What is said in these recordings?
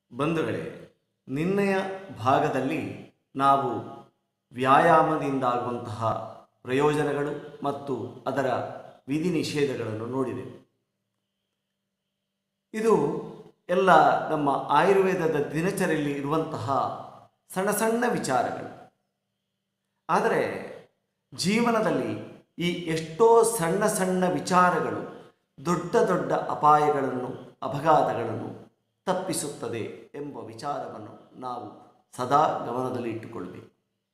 ಬಂಧುಗಳೇ ನಿನ್ನೆಯ ಭಾಗದಲ್ಲಿ ನಾವು ವ್ಯಾಯಾಮದಿಂದಾಗುವಂತಹ ಪ್ರಯೋಜನಗಳು ಮತ್ತು ಅದರ ವಿಧಿ ನಿಷೇಧಗಳನ್ನು ನೋಡಿದೆವು ಇದು ಎಲ್ಲ ನಮ್ಮ ಆಯುರ್ವೇದದ ದಿನಚರಿಯಲ್ಲಿ ಇರುವಂತಹ ಸಣ್ಣ ಸಣ್ಣ ವಿಚಾರಗಳು ಆದರೆ ಜೀವನದಲ್ಲಿ ಈ ಎಷ್ಟೋ ಸಣ್ಣ ಸಣ್ಣ ವಿಚಾರಗಳು ದೊಡ್ಡ ದೊಡ್ಡ ಅಪಾಯಗಳನ್ನು ಅಪಘಾತಗಳನ್ನು ತಪ್ಪಿಸುತ್ತದೆ ಎಂಬ ವಿಚಾರವನ್ನು ನಾವು ಸದಾ ಗಮನದಲ್ಲಿ ಇಟ್ಟುಕೊಳ್ಬೇಕು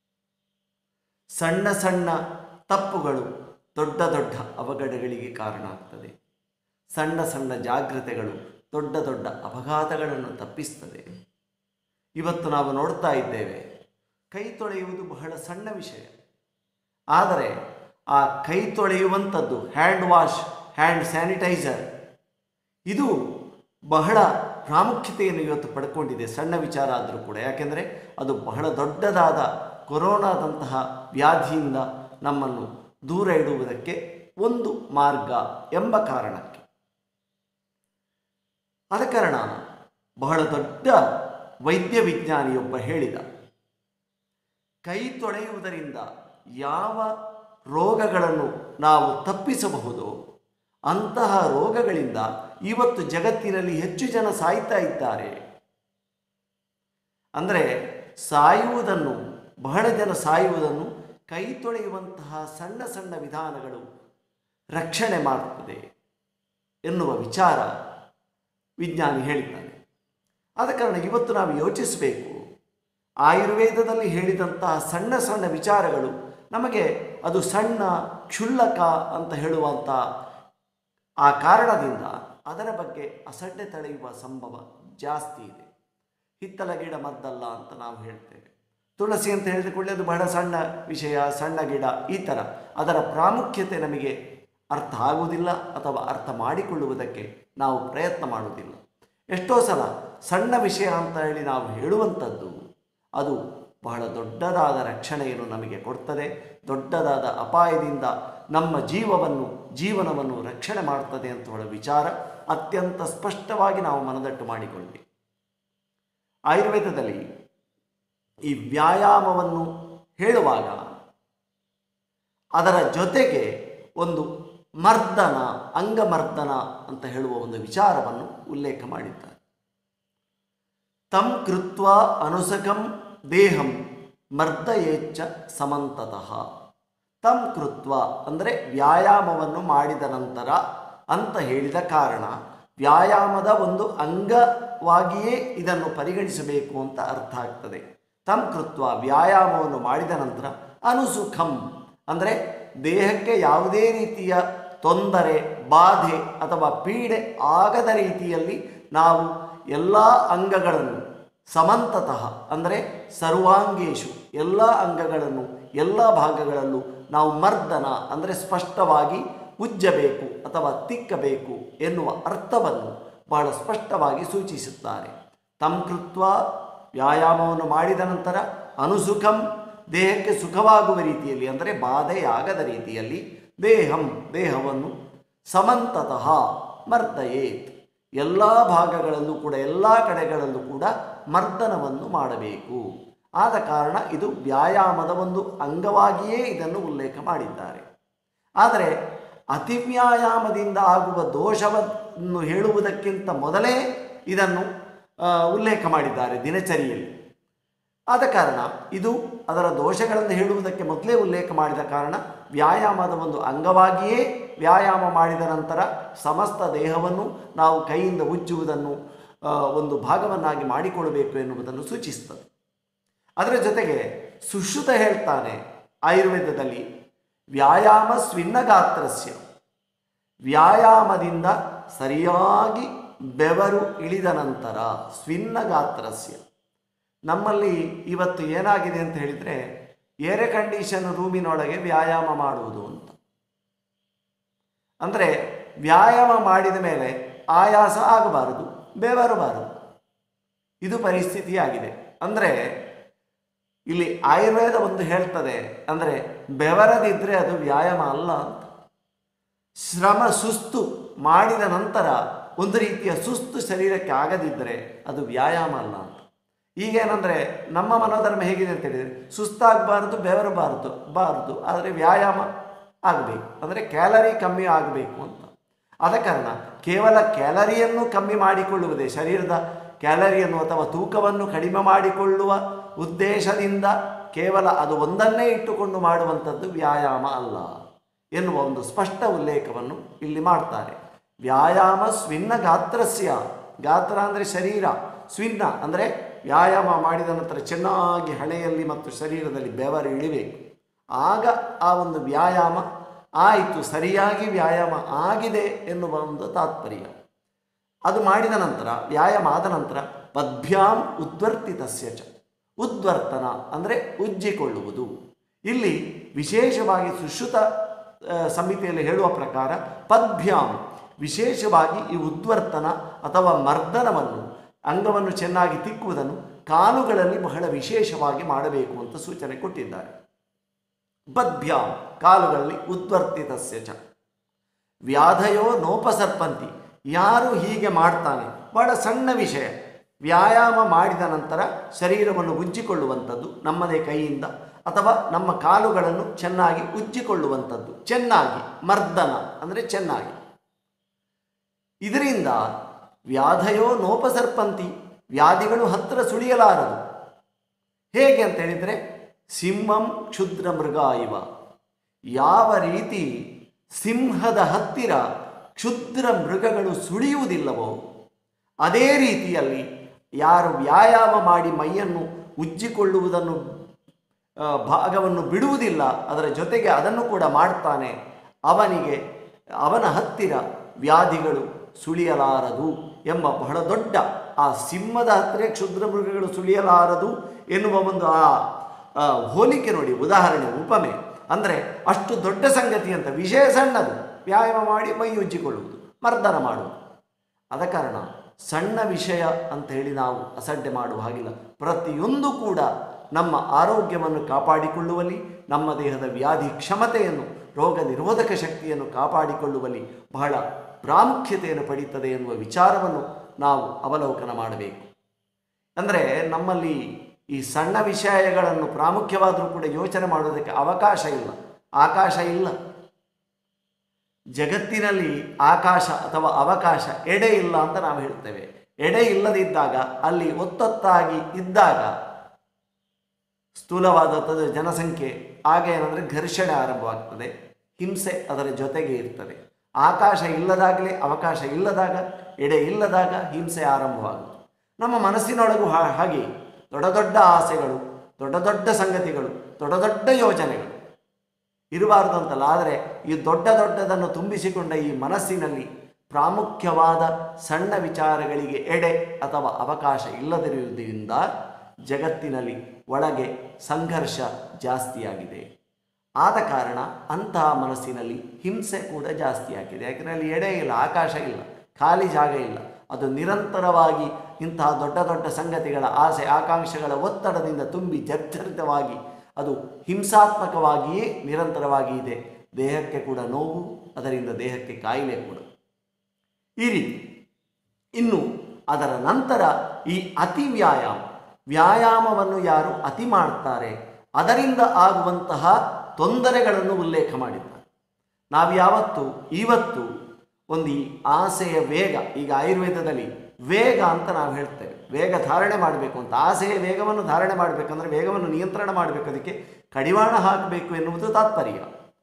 ಸಣ್ಣ ಸಣ್ಣ ತಪ್ಪುಗಳು ದೊಡ್ಡ ದೊಡ್ಡ ಅವಘಡಗಳಿಗೆ ಕಾರಣ ಆಗ್ತದೆ ಸಣ್ಣ ಸಣ್ಣ ಜಾಗ್ರತೆಗಳು ದೊಡ್ಡ ದೊಡ್ಡ ಅಪಘಾತಗಳನ್ನು ತಪ್ಪಿಸ್ತದೆ ಇವತ್ತು ನಾವು ನೋಡ್ತಾ ಇದ್ದೇವೆ ಕೈ ತೊಳೆಯುವುದು ಬಹಳ ಸಣ್ಣ ವಿಷಯ ಆದರೆ ಆ ಕೈ ತೊಳೆಯುವಂಥದ್ದು ಹ್ಯಾಂಡ್ ವಾಶ್ ಹ್ಯಾಂಡ್ ಸ್ಯಾನಿಟೈಸರ್ ಇದು ಬಹಳ ಪ್ರಾಮುಖ್ಯತೆಯನ್ನು ಇವತ್ತು ಪಡ್ಕೊಂಡಿದೆ ಸಣ್ಣ ವಿಚಾರ ಆದರೂ ಕೂಡ ಯಾಕೆಂದರೆ ಅದು ಬಹಳ ದೊಡ್ಡದಾದ ಕೊರೋನಾದಂತಹ ವ್ಯಾಧಿಯಿಂದ ನಮ್ಮನ್ನು ದೂರ ಇಡುವುದಕ್ಕೆ ಒಂದು ಮಾರ್ಗ ಎಂಬ ಕಾರಣಕ್ಕೆ ಆದ ಕಾರಣ ಬಹಳ ದೊಡ್ಡ ವೈದ್ಯ ವಿಜ್ಞಾನಿಯೊಬ್ಬ ಹೇಳಿದ ಕೈ ತೊಳೆಯುವುದರಿಂದ ಯಾವ ರೋಗಗಳನ್ನು ನಾವು ತಪ್ಪಿಸಬಹುದೋ ಅಂತಹ ರೋಗಗಳಿಂದ ಇವತ್ತು ಜಗತ್ತಿನಲ್ಲಿ ಹೆಚ್ಚು ಜನ ಸಾಯ್ತಾ ಇದ್ದಾರೆ ಅಂದರೆ ಸಾಯುವುದನ್ನು ಬಹಳ ಜನ ಸಾಯುವುದನ್ನು ಕೈ ತೊಳೆಯುವಂತಹ ಸಣ್ಣ ಸಣ್ಣ ವಿಧಾನಗಳು ರಕ್ಷಣೆ ಮಾಡುತ್ತದೆ ಎನ್ನುವ ವಿಚಾರ ವಿಜ್ಞಾನಿ ಹೇಳಿದ್ದಾನೆ ಆದ ಕಾರಣ ಇವತ್ತು ನಾವು ಯೋಚಿಸಬೇಕು ಆಯುರ್ವೇದದಲ್ಲಿ ಹೇಳಿದಂತಹ ಸಣ್ಣ ಸಣ್ಣ ವಿಚಾರಗಳು ನಮಗೆ ಅದು ಸಣ್ಣ ಕ್ಷುಲ್ಲಕ ಅಂತ ಹೇಳುವಂಥ ಆ ಕಾರಣದಿಂದ ಅದರ ಬಗ್ಗೆ ಅಸಡ್ಡೆ ತಡೆಯುವ ಸಂಭವ ಜಾಸ್ತಿ ಇದೆ ಹಿತ್ತಲ ಗಿಡ ಮದ್ದಲ್ಲ ಅಂತ ನಾವು ಹೇಳ್ತೇವೆ ತುಳಸಿ ಅಂತ ಹೇಳಿದ ಕೂಡಲೇ ಅದು ಬಹಳ ಸಣ್ಣ ವಿಷಯ ಸಣ್ಣ ಗಿಡ ಈ ಥರ ಅದರ ಪ್ರಾಮುಖ್ಯತೆ ನಮಗೆ ಅರ್ಥ ಆಗುವುದಿಲ್ಲ ಅಥವಾ ಅರ್ಥ ಮಾಡಿಕೊಳ್ಳುವುದಕ್ಕೆ ನಾವು ಪ್ರಯತ್ನ ಮಾಡುವುದಿಲ್ಲ ಎಷ್ಟೋ ಸಲ ಸಣ್ಣ ವಿಷಯ ಅಂತ ಹೇಳಿ ನಾವು ಹೇಳುವಂಥದ್ದು ಅದು ಬಹಳ ದೊಡ್ಡದಾದ ರಕ್ಷಣೆಯನ್ನು ನಮಗೆ ಕೊಡ್ತದೆ ದೊಡ್ಡದಾದ ಅಪಾಯದಿಂದ ನಮ್ಮ ಜೀವವನ್ನು ಜೀವನವನ್ನು ರಕ್ಷಣೆ ಮಾಡ್ತದೆ ಅಂತ ಹೇಳೋ ವಿಚಾರ ಅತ್ಯಂತ ಸ್ಪಷ್ಟವಾಗಿ ನಾವು ಮನದಟ್ಟು ಮಾಡಿಕೊಳ್ಳಿ ಆಯುರ್ವೇದದಲ್ಲಿ ಈ ವ್ಯಾಯಾಮವನ್ನು ಹೇಳುವಾಗ ಅದರ ಜೊತೆಗೆ ಒಂದು ಮರ್ದನ ಅಂಗಮರ್ದನ ಅಂತ ಹೇಳುವ ಒಂದು ವಿಚಾರವನ್ನು ಉಲ್ಲೇಖ ಮಾಡಿದ್ದಾರೆ ತಂ ಕೃತ್ವ ಅನುಸಕಂ ದೇಹಂ ಮರ್ದಯೇಚ್ಛ ಸಮಂತತಃ ತಂ ಕೃತ್ವ ಅಂದರೆ ವ್ಯಾಯಾಮವನ್ನು ಮಾಡಿದ ನಂತರ ಅಂತ ಹೇಳಿದ ಕಾರಣ ವ್ಯಾಯಾಮದ ಒಂದು ಅಂಗವಾಗಿಯೇ ಇದನ್ನು ಪರಿಗಣಿಸಬೇಕು ಅಂತ ಅರ್ಥ ಆಗ್ತದೆ ತಂ ಕೃತ್ವ ವ್ಯಾಯಾಮವನ್ನು ಮಾಡಿದ ನಂತರ ಅನುಸುಖಂ ಅಂದರೆ ದೇಹಕ್ಕೆ ಯಾವುದೇ ರೀತಿಯ ತೊಂದರೆ ಬಾಧೆ ಅಥವಾ ಪೀಡೆ ಆಗದ ರೀತಿಯಲ್ಲಿ ನಾವು ಎಲ್ಲ ಅಂಗಗಳನ್ನು ಸಮಂತತಃ ಅಂದರೆ ಸರ್ವಾಂಗೇಶು ಎಲ್ಲ ಅಂಗಗಳನ್ನು ಎಲ್ಲ ಭಾಗಗಳಲ್ಲೂ ನಾವು ಮರ್ದನ ಅಂದರೆ ಸ್ಪಷ್ಟವಾಗಿ ಉಜ್ಜಬೇಕು ಅಥವಾ ತಿಕ್ಕಬೇಕು ಎನ್ನುವ ಅರ್ಥವನ್ನು ಬಹಳ ಸ್ಪಷ್ಟವಾಗಿ ಸೂಚಿಸುತ್ತಾರೆ ತಂ ಕೃತ್ವ ವ್ಯಾಯಾಮವನ್ನು ಮಾಡಿದ ನಂತರ ಅನುಸುಖಂ ದೇಹಕ್ಕೆ ಸುಖವಾಗುವ ರೀತಿಯಲ್ಲಿ ಅಂದರೆ ಬಾಧೆಯಾಗದ ರೀತಿಯಲ್ಲಿ ದೇಹಂ ದೇಹವನ್ನು ಸಮಂತತಃ ಮರ್ದಯೇತ್ ಎಲ್ಲ ಭಾಗಗಳಲ್ಲೂ ಕೂಡ ಎಲ್ಲ ಕಡೆಗಳಲ್ಲೂ ಕೂಡ ಮರ್ದನವನ್ನು ಮಾಡಬೇಕು ಆದ ಕಾರಣ ಇದು ವ್ಯಾಯಾಮದ ಒಂದು ಅಂಗವಾಗಿಯೇ ಇದನ್ನು ಉಲ್ಲೇಖ ಮಾಡಿದ್ದಾರೆ ಆದರೆ ಅತಿವ್ಯಾಯಾಮದಿಂದ ಆಗುವ ದೋಷವನ್ನು ಹೇಳುವುದಕ್ಕಿಂತ ಮೊದಲೇ ಇದನ್ನು ಆ, ಉಲ್ಲೇಖ ಮಾಡಿದ್ದಾರೆ ದಿನಚರಿಯಲ್ಲಿ ಆದ ಕಾರಣ ಇದು ಅದರ ದೋಷಗಳನ್ನು ಹೇಳುವುದಕ್ಕೆ ಮೊದಲೇ ಉಲ್ಲೇಖ ಮಾಡಿದ ಕಾರಣ ವ್ಯಾಯಾಮದ ಒಂದು ಅಂಗವಾಗಿಯೇ ವ್ಯಾಯಾಮ ಮಾಡಿದ ನಂತರ ಸಮಸ್ತ ದೇಹವನ್ನು ನಾವು ಕೈಯಿಂದ ಉಜ್ಜುವುದನ್ನು ಆ, ಒಂದು ಭಾಗವನ್ನಾಗಿ ಮಾಡಿಕೊಳ್ಳಬೇಕು ಎನ್ನುವುದನ್ನು ಸೂಚಿಸುತ್ತದೆ ಅದರ ಜೊತೆಗೆ ಸುಶ್ರುತ ಹೇಳ್ತಾನೆ ಆಯುರ್ವೇದದಲ್ಲಿ ವ್ಯಾಯಾಮ ಸ್ವಿನ್ನಗಾತ್ರಸ್ಯ ವ್ಯಾಯಾಮದಿಂದ ಸರಿಯಾಗಿ ಬೆವರು ಇಳಿದ ನಂತರ ಸ್ವಿನ್ನಗಾತ್ರಸ್ಯ ನಮ್ಮಲ್ಲಿ ಇವತ್ತು ಏನಾಗಿದೆ ಅಂತ ಹೇಳಿದರೆ ಏರ್ ಕಂಡೀಷನ್ ರೂಮಿನೊಳಗೆ ವ್ಯಾಯಾಮ ಮಾಡುವುದು ಅಂತ ಅಂದರೆ ವ್ಯಾಯಾಮ ಮಾಡಿದ ಮೇಲೆ ಆಯಾಸ ಆಗಬಾರದು ಬೆವರಬಾರದು ಇದು ಪರಿಸ್ಥಿತಿಯಾಗಿದೆ ಅಂದರೆ ಇಲ್ಲಿ ಆಯುರ್ವೇದ ಒಂದು ಹೇಳ್ತದೆ ಅಂದರೆ ಬೆವರದಿದ್ದರೆ ಅದು ವ್ಯಾಯಾಮ ಅಲ್ಲ ಅಂತ ಶ್ರಮ ಸುಸ್ತು ಮಾಡಿದ ನಂತರ ಒಂದು ರೀತಿಯ ಸುಸ್ತು ಶರೀರಕ್ಕೆ ಆಗದಿದ್ದರೆ ಅದು ವ್ಯಾಯಾಮ ಅಲ್ಲ ಅಂತ ಈಗೇನೆಂದರೆ ನಮ್ಮ ಮನೋಧರ್ಮ ಹೇಗಿದೆ ಅಂತ ಹೇಳಿದರೆ ಸುಸ್ತಾಗಬಾರ್ದು ಬೆವರಬಾರ್ದು ಬಾರದು ಆದರೆ ವ್ಯಾಯಾಮ ಆಗಬೇಕು ಅಂದರೆ ಕ್ಯಾಲರಿ ಕಮ್ಮಿ ಆಗಬೇಕು ಅಂತ ಆದ ಕಾರಣ ಕೇವಲ ಕ್ಯಾಲರಿಯನ್ನು ಕಮ್ಮಿ ಮಾಡಿಕೊಳ್ಳುವುದೇ ಶರೀರದ ಕ್ಯಾಲರಿಯನ್ನು ಅಥವಾ ತೂಕವನ್ನು ಕಡಿಮೆ ಮಾಡಿಕೊಳ್ಳುವ ಉದ್ದೇಶದಿಂದ ಕೇವಲ ಅದು ಒಂದನ್ನೇ ಇಟ್ಟುಕೊಂಡು ಮಾಡುವಂಥದ್ದು ವ್ಯಾಯಾಮ ಅಲ್ಲ ಎನ್ನುವ ಒಂದು ಸ್ಪಷ್ಟ ಉಲ್ಲೇಖವನ್ನು ಇಲ್ಲಿ ಮಾಡ್ತಾರೆ ವ್ಯಾಯಾಮ ಸ್ವಿನ್ನ ಗಾತ್ರಸ್ಯ ಗಾತ್ರ ಅಂದರೆ ಶರೀರ ಸ್ವಿನ್ನ ಅಂದರೆ ವ್ಯಾಯಾಮ ಮಾಡಿದ ನಂತರ ಚೆನ್ನಾಗಿ ಹಣೆಯಲ್ಲಿ ಮತ್ತು ಶರೀರದಲ್ಲಿ ಬೆವರು ಇಳಿಬೇಕು ಆಗ ಆ ಒಂದು ವ್ಯಾಯಾಮ ಆಯಿತು ಸರಿಯಾಗಿ ವ್ಯಾಯಾಮ ಆಗಿದೆ ಎನ್ನುವ ಒಂದು ತಾತ್ಪರ್ಯ ಅದು ಮಾಡಿದ ನಂತರ ವ್ಯಾಯಾಮ ಆದ ನಂತರ ಪದ್ಭ್ಯಾಂ ಉದ್ವರ್ತಿತಸ್ಯ ಚ ಉದ್ವರ್ತನ ಅಂದರೆ ಉಜ್ಜಿಕೊಳ್ಳುವುದು ಇಲ್ಲಿ ವಿಶೇಷವಾಗಿ ಸುಶ್ರುತ ಆ, ಸಂಹಿತೆಯಲ್ಲಿ ಹೇಳುವ ಪ್ರಕಾರ ಪದ್ಭ್ಯಾಂ ವಿಶೇಷವಾಗಿ ಈ ಉದ್ವರ್ತನ ಅಥವಾ ಮರ್ದನವನ್ನು ಅಂಗವನ್ನು ಚೆನ್ನಾಗಿ ತಿಕ್ಕುವುದನ್ನು ಕಾಲುಗಳಲ್ಲಿ ಬಹಳ ವಿಶೇಷವಾಗಿ ಮಾಡಬೇಕು ಅಂತ ಸೂಚನೆ ಕೊಟ್ಟಿದ್ದಾರೆ ಬದ್ಭ್ಯಾಂ ಕಾಲುಗಳಲ್ಲಿ ಉದ್ವರ್ತಿತಸ್ಯ ಚ ವ್ಯಾಧಯೋ ನೋಪಸರ್ಪಂತಿ ಯಾರು ಹೀಗೆ ಮಾಡ್ತಾನೆ ಬಹಳ ಸಣ್ಣ ವಿಷಯ ವ್ಯಾಯಾಮ ಮಾಡಿದ ನಂತರ ಶರೀರವನ್ನು ಉಜ್ಜಿಕೊಳ್ಳುವಂಥದ್ದು ನಮ್ಮದೇ ಕೈಯಿಂದ ಅಥವಾ ನಮ್ಮ ಕಾಲುಗಳನ್ನು ಚೆನ್ನಾಗಿ ಉಜ್ಜಿಕೊಳ್ಳುವಂಥದ್ದು ಚೆನ್ನಾಗಿ ಮರ್ದನ ಅಂದರೆ ಚೆನ್ನಾಗಿ ಇದರಿಂದ ವ್ಯಾಧಯೋ ನೋಪಸರ್ಪಂತಿ ವ್ಯಾಧಿಗಳು ಹತ್ತಿರ ಸುಳಿಯಲಾರದು ಹೇಗೆ ಅಂತ ಹೇಳಿದರೆ ಸಿಂಹಂ ಕ್ಷುದ್ರ ಮೃಗ ಇವ ಯಾವ ರೀತಿ ಸಿಂಹದ ಹತ್ತಿರ ಕ್ಷುದ್ರ ಮೃಗಗಳು ಸುಳಿಯುವುದಿಲ್ಲವೋ ಅದೇ ರೀತಿಯಲ್ಲಿ ಯಾರು ವ್ಯಾಯಾಮ ಮಾಡಿ ಮೈಯನ್ನು ಉಜ್ಜಿಕೊಳ್ಳುವುದನ್ನು ಆ, ಭಾಗವನ್ನು ಬಿಡುವುದಿಲ್ಲ ಅದರ ಜೊತೆಗೆ ಅದನ್ನು ಕೂಡ ಮಾಡ್ತಾನೆ ಅವನಿಗೆ ಅವನ ಹತ್ತಿರ ವ್ಯಾಧಿಗಳು ಸುಳಿಯಲಾರದು ಎಂಬ ಬಹಳ ದೊಡ್ಡ ಆ ಸಿಂಹದ ಹತ್ತಿರ ಕ್ಷುದ್ರ ಮೃಗಗಳು ಸುಳಿಯಲಾರದು ಎನ್ನುವ ಒಂದು ಆ ಆ ಹೋಲಿಕೆ ನೋಡಿ ಉದಾಹರಣೆ ಉಪಮೆ ಅಂದರೆ ಅಷ್ಟು ದೊಡ್ಡ ಸಂಗತಿ ಅಂತ ವಿಷಯ ಸಣ್ಣದು ವ್ಯಾಯಾಮ ಮಾಡಿ ಮೈ ಉಜ್ಜಿಕೊಳ್ಳುವುದು ಮರ್ದನ ಮಾಡುವುದು ಆದ ಕಾರಣ ಸಣ್ಣ ವಿಷಯ ಅಂತ ಹೇಳಿ ನಾವು ಅಸಡ್ಡೆ ಮಾಡುವ ಹಾಗಿಲ್ಲ ಪ್ರತಿಯೊಂದು ಕೂಡ ನಮ್ಮ ಆರೋಗ್ಯವನ್ನು ಕಾಪಾಡಿಕೊಳ್ಳುವಲ್ಲಿ ನಮ್ಮ ದೇಹದ ವ್ಯಾಧಿ ಕ್ಷಮತೆಯನ್ನು ರೋಗ ನಿರೋಧಕ ಶಕ್ತಿಯನ್ನು ಕಾಪಾಡಿಕೊಳ್ಳುವಲ್ಲಿ ಬಹಳ ಪ್ರಾಮುಖ್ಯತೆಯನ್ನು ಪಡೀತದೆ ಎನ್ನುವ ವಿಚಾರವನ್ನು ನಾವು ಅವಲೋಕನ ಮಾಡಬೇಕು ಅಂದರೆ ನಮ್ಮಲ್ಲಿ ಈ ಸಣ್ಣ ವಿಷಯಗಳನ್ನು ಪ್ರಾಮುಖ್ಯವಾದರೂ ಕೂಡ ಯೋಚನೆ ಮಾಡೋದಕ್ಕೆ ಅವಕಾಶ ಇಲ್ಲ ಆಕಾಶ ಇಲ್ಲ ಜಗತ್ತಿನಲ್ಲಿ ಆಕಾಶ ಅಥವಾ ಅವಕಾಶ ಎಡೆ ಇಲ್ಲ ಅಂತ ನಾವು ಹೇಳ್ತೇವೆ ಎಡೆ ಇಲ್ಲದಿದ್ದಾಗ ಅಲ್ಲಿ ಒತ್ತೊತ್ತಾಗಿ ಇದ್ದಾಗ ಸ್ಥೂಲವಾದ ತದ ಜನಸಂಖ್ಯೆ ಆಗ ಏನಂದರೆ ಘರ್ಷಣೆ ಆರಂಭವಾಗ್ತದೆ ಹಿಂಸೆ ಅದರ ಜೊತೆಗೆ ಇರ್ತದೆ ಆಕಾಶ ಇಲ್ಲದಾಗಲೇ ಅವಕಾಶ ಇಲ್ಲದಾಗ ಎಡೆ ಇಲ್ಲದಾಗ ಹಿಂಸೆ ಆರಂಭವಾಗುತ್ತೆ ನಮ್ಮ ಮನಸ್ಸಿನೊಳಗೂ ಹಾ- ಹಾಗೆ ದೊಡ್ಡ ದೊಡ್ಡ ಆಸೆಗಳು ದೊಡ್ಡ ದೊಡ್ಡ ಸಂಗತಿಗಳು ದೊಡ್ಡ ದೊಡ್ಡ ಯೋಜನೆಗಳು ಇರಬಾರ್ದು ಅಂತಲ್ಲ ಆದರೆ ಈ ದೊಡ್ಡ ದೊಡ್ಡದನ್ನು ತುಂಬಿಸಿಕೊಂಡ ಈ ಮನಸ್ಸಿನಲ್ಲಿ ಪ್ರಾಮುಖ್ಯವಾದ ಸಣ್ಣ ವಿಚಾರಗಳಿಗೆ ಎಡೆ ಅಥವಾ ಅವಕಾಶ ಇಲ್ಲದಿರುವುದರಿಂದ ಜಗತ್ತಿನಲ್ಲಿ ಒಳಗೆ ಸಂಘರ್ಷ ಜಾಸ್ತಿಯಾಗಿದೆ ಆದ ಕಾರಣ ಅಂತಹ ಮನಸ್ಸಿನಲ್ಲಿ ಹಿಂಸೆ ಕೂಡ ಜಾಸ್ತಿಯಾಗಿದೆ ಯಾಕೆಂದರೆ ಅಲ್ಲಿ ಎಡೆ ಇಲ್ಲ ಆಕಾಶ ಇಲ್ಲ ಖಾಲಿ ಜಾಗ ಇಲ್ಲ ಅದು ನಿರಂತರವಾಗಿ ಇಂತಹ ದೊಡ್ಡ ದೊಡ್ಡ ಸಂಗತಿಗಳ ಆಸೆ ಆಕಾಂಕ್ಷೆಗಳ ಒತ್ತಡದಿಂದ ತುಂಬಿ ಜರ್ಜರಿತವಾಗಿ ಅದು ಹಿಂಸಾತ್ಮಕವಾಗಿಯೇ ನಿರಂತರವಾಗಿ ಇದೆ ದೇಹಕ್ಕೆ ಕೂಡ ನೋವು ಅದರಿಂದ ದೇಹಕ್ಕೆ ಕಾಯಿಲೆ ಕೂಡ ಈ ರೀತಿ ಇನ್ನು ಅದರ ನಂತರ ಈ ಅತಿ ವ್ಯಾಯಾಮ ವ್ಯಾಯಾಮವನ್ನು ಯಾರು ಅತಿ ಮಾಡ್ತಾರೆ ಅದರಿಂದ ಆಗುವಂತಹ ತೊಂದರೆಗಳನ್ನು ಉಲ್ಲೇಖ ಮಾಡಿದ್ದಾರೆ ನಾವು ಯಾವತ್ತು ಇವತ್ತು ಒಂದು ಈ ಆಸೆಯ ವೇಗ ಈಗ ಆಯುರ್ವೇದದಲ್ಲಿ ವೇಗ ಅಂತ ನಾವು ಹೇಳ್ತೇವೆ ವೇಗ ಧಾರಣೆ ಮಾಡಬೇಕು ಅಂತ ಆಸೆಯ ವೇಗವನ್ನು ಧಾರಣೆ ಮಾಡಬೇಕಂದ್ರೆ ವೇಗವನ್ನು ನಿಯಂತ್ರಣ ಮಾಡಬೇಕು ಅದಕ್ಕೆ ಕಡಿವಾಣ ಹಾಕಬೇಕು ಎನ್ನುವುದು ತಾತ್ಪರ್ಯ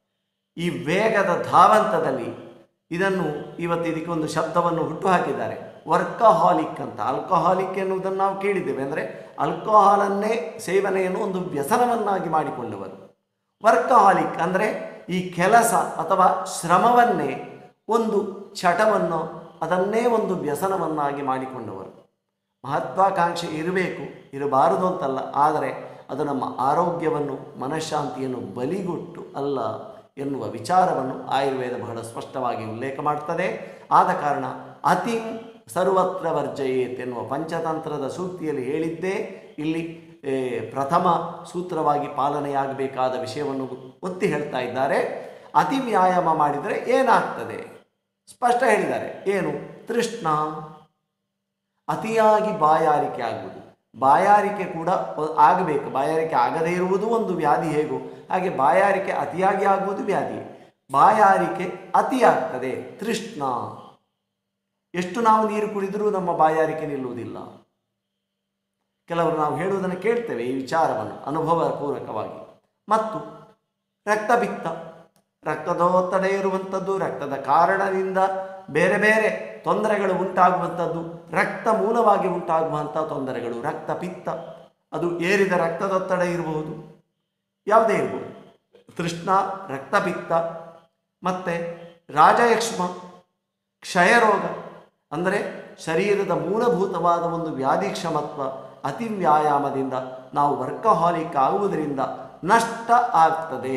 ಈ ವೇಗದ ಧಾವಂತದಲ್ಲಿ ಇದನ್ನು ಇವತ್ತು ಇದಕ್ಕೆ ಒಂದು ಶಬ್ದವನ್ನು ಹುಟ್ಟು ಹಾಕಿದ್ದಾರೆ ವರ್ಕಹಾಲಿಕ್ ಅಂತ ಆಲ್ಕೋಹಾಲಿಕ್ ಎನ್ನುವುದನ್ನು ನಾವು ಕೇಳಿದ್ದೇವೆ ಅಂದರೆ ಆಲ್ಕೋಹಾಲನ್ನೇ ಸೇವನೆಯನ್ನು ಒಂದು ವ್ಯಸನವನ್ನಾಗಿ ಮಾಡಿಕೊಂಡವರು ವರ್ಕಹಾಲಿಕ್ ಅಂದರೆ ಈ ಕೆಲಸ ಅಥವಾ ಶ್ರಮವನ್ನೇ ಒಂದು ಚಟವನ್ನು ಅದನ್ನೇ ಒಂದು ವ್ಯಸನವನ್ನಾಗಿ ಮಾಡಿಕೊಂಡವರು ಮಹತ್ವಾಕಾಂಕ್ಷೆ ಇರಬೇಕು ಇರಬಾರದು ಅಂತಲ್ಲ ಆದರೆ ಅದು ನಮ್ಮ ಆರೋಗ್ಯವನ್ನು ಮನಃಶಾಂತಿಯನ್ನು ಬಲಿಗೊಟ್ಟು ಅಲ್ಲ ಎನ್ನುವ ವಿಚಾರವನ್ನು ಆಯುರ್ವೇದ ಬಹಳ ಸ್ಪಷ್ಟವಾಗಿ ಉಲ್ಲೇಖ ಮಾಡ್ತದೆ ಆದ ಕಾರಣ ಅತಿ ಸರ್ವತ್ರ ವರ್ಜಯೇತ್ ಎನ್ನುವ ಪಂಚತಂತ್ರದ ಸೂಕ್ತಿಯಲ್ಲಿ ಹೇಳಿದ್ದೇ ಇಲ್ಲಿ ಏ, ಪ್ರಥಮ ಸೂತ್ರವಾಗಿ ಪಾಲನೆಯಾಗಬೇಕಾದ ವಿಷಯವನ್ನು ಒತ್ತಿ ಹೇಳ್ತಾ ಇದ್ದಾರೆ ಅತಿ ವ್ಯಾಯಾಮ ಮಾಡಿದರೆ ಏನಾಗ್ತದೆ ಸ್ಪಷ್ಟ ಹೇಳಿದ್ದಾರೆ ಏನು ತೃಷ್ಣ ಅತಿಯಾಗಿ ಬಾಯಾರಿಕೆ ಆಗುವುದು ಬಾಯಾರಿಕೆ ಕೂಡ ಆಗಬೇಕು ಬಾಯಾರಿಕೆ ಆಗದೇ ಇರುವುದು ಒಂದು ವ್ಯಾಧಿ ಹೇಗೋ ಹಾಗೆ ಬಾಯಾರಿಕೆ ಅತಿಯಾಗಿ ಆಗುವುದು ವ್ಯಾಧಿ ಬಾಯಾರಿಕೆ ಅತಿಯಾಗ್ತದೆ ತೃಷ್ಣ ಎಷ್ಟು ನಾವು ನೀರು ಕುಡಿದರೂ ನಮ್ಮ ಬಾಯಾರಿಕೆ ನಿಲ್ಲುವುದಿಲ್ಲ ಕೆಲವರು ನಾವು ಹೇಳುವುದನ್ನು ಕೇಳ್ತೇವೆ ಈ ವಿಚಾರವನ್ನು ಅನುಭವಪೂರ್ವಕವಾಗಿ ಮತ್ತು ರಕ್ತಪಿತ್ತ ರಕ್ತದೊತ್ತಡ ಇರುವಂಥದ್ದು ರಕ್ತದ ಕಾರಣದಿಂದ ಬೇರೆ ಬೇರೆ ತೊಂದರೆಗಳು ಉಂಟಾಗುವಂಥದ್ದು ರಕ್ತ ಮೂಲವಾಗಿ ಉಂಟಾಗುವಂಥ ತೊಂದರೆಗಳು ರಕ್ತಪಿತ್ತ ಅದು ಏರಿದ ರಕ್ತದೊತ್ತಡ ಇರಬಹುದು ಯಾವುದೇ ಇರ್ಬೋದು ತೃಷ್ಣ ರಕ್ತಪಿತ್ತ ಮತ್ತು ರಾಜಯಕ್ಷ್ಮ ಕ್ಷಯರೋಗ ಅಂದರೆ ಶರೀರದ ಮೂಲಭೂತವಾದ ಒಂದು ವ್ಯಾಧಿಕ್ಷಮತ್ವ ಅತಿ ವ್ಯಾಯಾಮದಿಂದ ನಾವು ವರ್ಕಹಾಲಿಕ್ ಆಗುವುದರಿಂದ ನಷ್ಟ ಆಗ್ತದೆ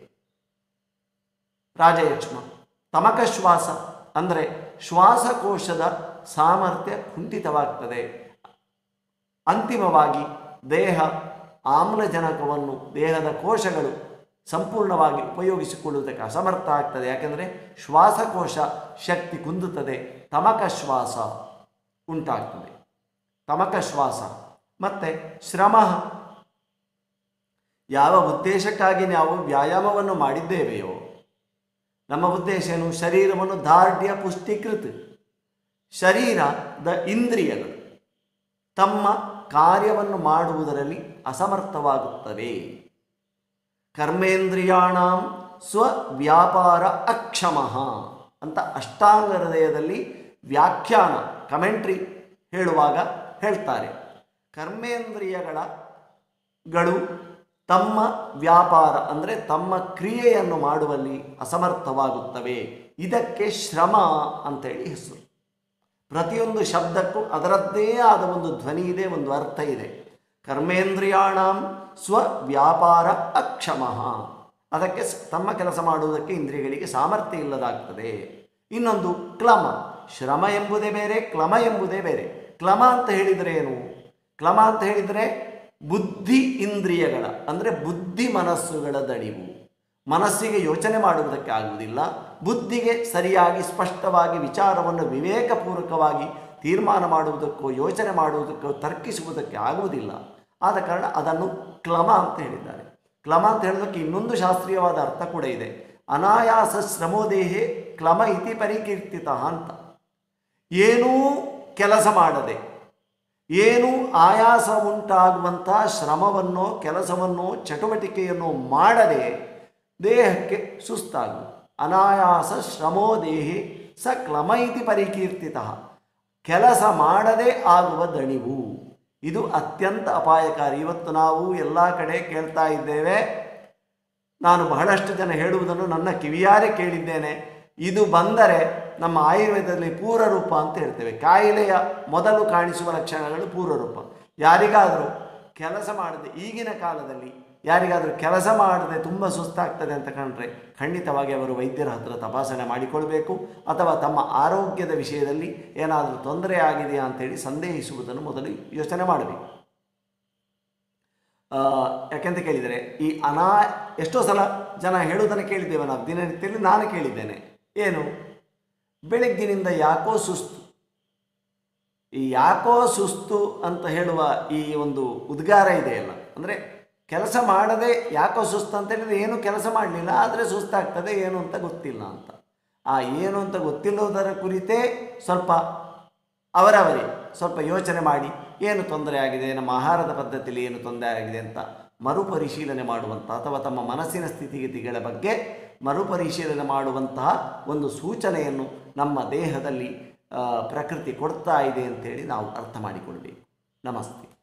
ರಾಜಯಕ್ಷ್ಮ ತಮಕ ಶ್ವಾಸ ಅಂದರೆ ಶ್ವಾಸಕೋಶದ ಸಾಮರ್ಥ್ಯ ಕುಂಠಿತವಾಗ್ತದೆ ಅಂತಿಮವಾಗಿ ದೇಹ ಆಮ್ಲಜನಕವನ್ನು ದೇಹದ ಕೋಶಗಳು ಸಂಪೂರ್ಣವಾಗಿ ಉಪಯೋಗಿಸಿಕೊಳ್ಳುವುದಕ್ಕೆ ಅಸಮರ್ಥ ಆಗ್ತದೆ ಯಾಕೆಂದರೆ ಶ್ವಾಸಕೋಶ ಶಕ್ತಿ ಕುಂದುತ್ತದೆ ತಮಕ ಶ್ವಾಸ ಉಂಟಾಗ್ತದೆ ತಮಕ ಶ್ವಾಸ ಮತ್ತು ಶ್ರಮ ಯಾವ ಉದ್ದೇಶಕ್ಕಾಗಿ ನಾವು ವ್ಯಾಯಾಮವನ್ನು ಮಾಡಿದ್ದೇವೆಯೋ ನಮ್ಮ ಉದ್ದೇಶ ಏನು ಶರೀರವನ್ನು ದಾರ್ಢ್ಯ ಪುಷ್ಟೀಕೃತ ಶರೀರದ ಇಂದ್ರಿಯಗಳು ತಮ್ಮ ಕಾರ್ಯವನ್ನು ಮಾಡುವುದರಲ್ಲಿ ಅಸಮರ್ಥವಾಗುತ್ತವೆ ಕರ್ಮೇಂದ್ರಿಯಾಣಂ ಸ್ವವ್ಯಾಪಾರ ಅಕ್ಷಮಃ ಅಂತ ಅಷ್ಟಾಂಗ ಹೃದಯದಲ್ಲಿ ವ್ಯಾಖ್ಯಾನ ಕಮೆಂಟ್ರಿ ಹೇಳುವಾಗ ಹೇಳ್ತಾರೆ ಕರ್ಮೇಂದ್ರಿಯಗಳ ಗಳು ತಮ್ಮ ವ್ಯಾಪಾರ ಅಂದರೆ ತಮ್ಮ ಕ್ರಿಯೆಯನ್ನು ಮಾಡುವಲ್ಲಿ ಅಸಮರ್ಥವಾಗುತ್ತವೆ ಇದಕ್ಕೆ ಶ್ರಮ ಅಂತೇಳಿ ಹೆಸರು ಪ್ರತಿಯೊಂದು ಶಬ್ದಕ್ಕೂ ಅದರದ್ದೇ ಆದ ಒಂದು ಧ್ವನಿ ಇದೆ ಒಂದು ಅರ್ಥ ಇದೆ ಕರ್ಮೇಂದ್ರಿಯಾಣಂ ಸ್ವ ವ್ಯಾಪಾರ ಅಕ್ಷಮಃ ಅದಕ್ಕೆ ಸ- ತಮ್ಮ ಕೆಲಸ ಮಾಡುವುದಕ್ಕೆ ಇಂದ್ರಿಯಗಳಿಗೆ ಸಾಮರ್ಥ್ಯ ಇಲ್ಲದಾಗ್ತದೆ ಇನ್ನೊಂದು ಕ್ಲಮ ಶ್ರಮ ಎಂಬುದೇ ಬೇರೆ ಕ್ಲಮ ಎಂಬುದೇ ಬೇರೆ ಕ್ಲಮ ಅಂತ ಹೇಳಿದರೆ ಏನು ಕ್ಲಮ ಅಂತ ಹೇಳಿದರೆ ಬುದ್ಧಿ ಇಂದ್ರಿಯಗಳ ಅಂದರೆ ಬುದ್ಧಿ ಮನಸ್ಸುಗಳ ದಣಿವು ಮನಸ್ಸಿಗೆ ಯೋಚನೆ ಮಾಡುವುದಕ್ಕೆ ಆಗುವುದಿಲ್ಲ ಬುದ್ಧಿಗೆ ಸರಿಯಾಗಿ ಸ್ಪಷ್ಟವಾಗಿ ವಿಚಾರವನ್ನು ವಿವೇಕಪೂರ್ವಕವಾಗಿ ತೀರ್ಮಾನ ಮಾಡುವುದಕ್ಕೋ ಯೋಚನೆ ಮಾಡುವುದಕ್ಕೋ ತರ್ಕಿಸುವುದಕ್ಕೆ ಆಗುವುದಿಲ್ಲ ಆದ ಕಾರಣ ಅದನ್ನು ಕ್ಲಮ ಅಂತ ಹೇಳಿದ್ದಾರೆ ಕ್ಲಮ ಅಂತ ಹೇಳೋದಕ್ಕೆ ಇನ್ನೊಂದು ಶಾಸ್ತ್ರೀಯವಾದ ಅರ್ಥ ಕೂಡ ಇದೆ ಅನಾಯಾಸ ಶ್ರಮೋದೇಹೆ ಕ್ಲಮ ಇತಿ ಪರಿಕೀರ್ತಿತ ಅಂತ ಏನೂ ಕೆಲಸ ಮಾಡದೆ ಏನು ಆಯಾಸ ಉಂಟಾಗುವಂಥ ಶ್ರಮವನ್ನೋ ಕೆಲಸವನ್ನೋ ಚಟುವಟಿಕೆಯನ್ನು ಮಾಡದೆ ದೇಹಕ್ಕೆ ಸುಸ್ತಾಗುವುದು ಅನಾಯಾಸ ಶ್ರಮೋ ದೇಹಿ ಸ ಕ್ಲಮ ಇತಿ ಪರಿಕೀರ್ತಿತ ಕೆಲಸ ಮಾಡದೆ ಆಗುವ ದಣಿವು ಇದು ಅತ್ಯಂತ ಅಪಾಯಕಾರಿ ಇವತ್ತು ನಾವು ಎಲ್ಲ ಕಡೆ ಕೇಳ್ತಾ ಇದ್ದೇವೆ ನಾನು ಬಹಳಷ್ಟು ಜನ ಹೇಳುವುದನ್ನು ನನ್ನ ಕಿವಿಯಾರೆ ಕೇಳಿದ್ದೇನೆ ಇದು ಬಂದರೆ ನಮ್ಮ ಆಯುರ್ವೇದದಲ್ಲಿ ಪೂರ್ವರೂಪ ಅಂತ ಹೇಳ್ತೇವೆ ಕಾಯಿಲೆಯ ಮೊದಲು ಕಾಣಿಸುವ ಲಕ್ಷಣಗಳು ಪೂರ್ವರೂಪ ಯಾರಿಗಾದರೂ ಕೆಲಸ ಮಾಡದೆ ಈಗಿನ ಕಾಲದಲ್ಲಿ ಯಾರಿಗಾದರೂ ಕೆಲಸ ಮಾಡದೆ ತುಂಬ ಸುಸ್ತಾಗ್ತದೆ ಅಂತ ಕಂಡ್ರೆ ಖಂಡಿತವಾಗಿ ಅವರು ವೈದ್ಯರ ಹತ್ರ ತಪಾಸಣೆ ಮಾಡಿಕೊಳ್ಬೇಕು ಅಥವಾ ತಮ್ಮ ಆರೋಗ್ಯದ ವಿಷಯದಲ್ಲಿ ಏನಾದರೂ ತೊಂದರೆ ಆಗಿದೆಯಾ ಅಂತೇಳಿ ಸಂದೇಹಿಸುವುದನ್ನು ಮೊದಲು ಯೋಚನೆ ಮಾಡಬೇಕು ಆ, ಯಾಕೆಂತ ಕೇಳಿದರೆ ಈ ಅನಾ ಎಷ್ಟೋ ಸಲ ಜನ ಹೇಳುವುದನ್ನು ಕೇಳಿದ್ದೇವೆ ನಾವು ದಿನನಿತ್ಯದಲ್ಲಿ ನಾನು ಕೇಳಿದ್ದೇನೆ ಏನು ಬೆಳಗ್ಗಿನಿಂದ ಯಾಕೋ ಸುಸ್ತು ಈ ಯಾಕೋ ಸುಸ್ತು ಅಂತ ಹೇಳುವ ಈ ಒಂದು ಉದ್ಗಾರ ಇದೆಯಲ್ಲ ಅಂದರೆ ಕೆಲಸ ಮಾಡದೆ ಯಾಕೋ ಸುಸ್ತು ಅಂತ ಹೇಳಿದ್ರೆ ಏನು ಕೆಲಸ ಮಾಡಲಿಲ್ಲ ಆದರೆ ಸುಸ್ತಾಗ್ತದೆ ಏನು ಅಂತ ಗೊತ್ತಿಲ್ಲ ಅಂತ ಆ ಏನು ಅಂತ ಗೊತ್ತಿಲ್ಲುವುದರ ಕುರಿತೇ ಸ್ವಲ್ಪ ಅವರವರೇ ಸ್ವಲ್ಪ ಯೋಚನೆ ಮಾಡಿ ಏನು ತೊಂದರೆ ಆಗಿದೆ ನಮ್ಮ ಆಹಾರದ ಪದ್ಧತಿಯಲ್ಲಿ ಏನು ತೊಂದರೆ ಆಗಿದೆ ಅಂತ ಮರುಪರಿಶೀಲನೆ ಮಾಡುವಂಥ ಅಥವಾ ತಮ್ಮ ಮನಸ್ಸಿನ ಸ್ಥಿತಿಗತಿಗಳ ಬಗ್ಗೆ ಮರುಪರಿಶೀಲನೆ ಮಾಡುವಂತಹ ಒಂದು ಸೂಚನೆಯನ್ನು ನಮ್ಮ ದೇಹದಲ್ಲಿ ಆ, ಪ್ರಕೃತಿ ಕೊಡ್ತಾ ಇದೆ ಅಂತೇಳಿ ನಾವು ಅರ್ಥ ಮಾಡಿಕೊಳ್ಬೇಕು ನಮಸ್ತೆ